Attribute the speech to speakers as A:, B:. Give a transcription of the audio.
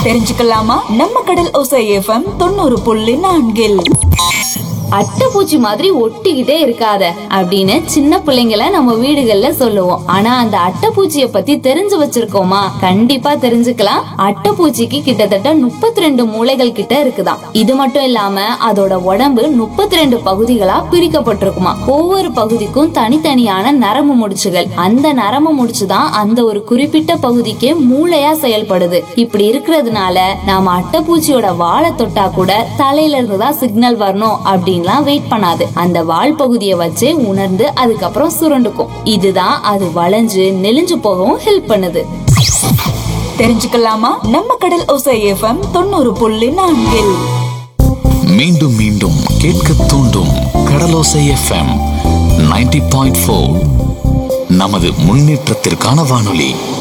A: தெரிஞ்சுக்கலாமா நம்ம கடல் ஓசை எஃப்எம் தொண்ணூறு புள்ளி நான்கில்
B: அட்டைப்பூச்சி மாதிரி ஒட்டிக்கிட்டே இருக்காத அப்படின்னு சின்ன பிள்ளைங்கள நம்ம வீடுகள்ல சொல்லுவோம் ஆனா அந்த அட்டைப்பூச்சிய பத்தி தெரிஞ்சு வச்சிருக்கோமா கண்டிப்பா தெரிஞ்சுக்கலாம் அட்டைப்பூச்சிக்கு கிட்டத்தட்ட முப்பத்தி ரெண்டு மூளைகள் கிட்ட இருக்குதாம் இது மட்டும் இல்லாம அதோட உடம்பு முப்பத்தி ரெண்டு பகுதிகளா பிரிக்கப்பட்டிருக்குமா ஒவ்வொரு பகுதிக்கும் தனித்தனியான நரம்பு முடிச்சுகள் அந்த நரம்பு முடிச்சு தான் அந்த ஒரு குறிப்பிட்ட பகுதிக்கு மூளையா செயல்படுது இப்படி இருக்கிறதுனால நாம அட்டைப்பூச்சியோட வாழை தொட்டா கூட தலையில இருந்து தான் சிக்னல் வரணும் அப்படின்லாம் வெயிட் பண்ணாது அந்த வால் பகுதியை வச்சு உணர்ந்து அதுக்கப்புறம் சுருண்டுக்கும் இதுதான் அது வளைஞ்சு நெளிஞ்சு போகவும் ஹெல்ப் பண்ணுது
A: தெரிஞ்சுக்கலாமா நம்ம கடல் ஓசை எஃப்எம் தொண்ணூறு புள்ளி நான்கில்
C: மீண்டும் மீண்டும் கேட்க தூண்டும் கடலோசை எஃப்எம் 90.4 பாயிண்ட் நமது முன்னேற்றத்திற்கான வானொலி